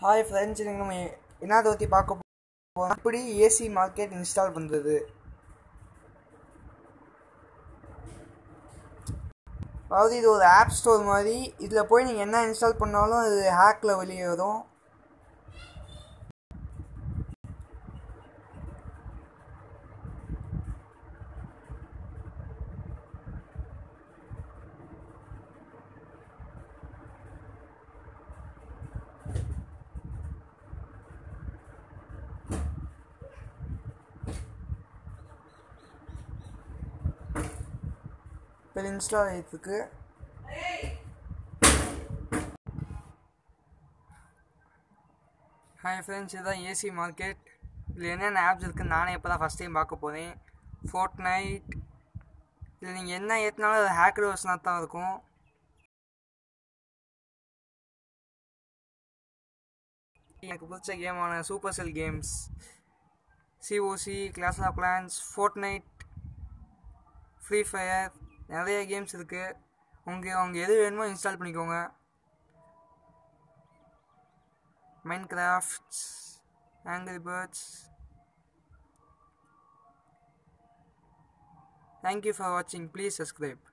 hi friends இன்னைக்கு நம்ம என்னதை பற்றி பார்க்க போகிறோம் எப்படி ஏசி மார்க்கெட் இன்ஸ்டால் பண்ணுறது அதாவது இது ஒரு ஆப் ஸ்டோர் மாதிரி இதில் போய் நீங்கள் என்ன இன்ஸ்டால் பண்ணாலும் அது ஹேக்கில் வெளியே வரும் இப்போ இன்ஸ்டால் ஆகிட்டுருக்கு ஹாய் ஃப்ரெண்ட்ஸ் இதுதான் ஏசி மார்க்கெட் இதில் என்னென்ன ஆப்ஸ் இருக்குன்னு நானே இப்போ தான் ஃபஸ்ட் டைம் பார்க்க போகிறேன் ஃபோர்ட் நைட் இதில் நீங்கள் என்ன ஏற்றினாலும் அது ஹேக்கர் வெர்ஷனாக தான் இருக்கும் எனக்கு பிடிச்ச கேமான Supercell games COC clash of clans Fortnite Free Fire நிறைய கேம்ஸ் இருக்குது உங்கள் அவங்க எது வேணுமோ இன்ஸ்டால் பண்ணிக்கோங்க Minecraft Angry Birds thank you for வாட்சிங் ப்ளீஸ் சப்ஸ்கிரைப்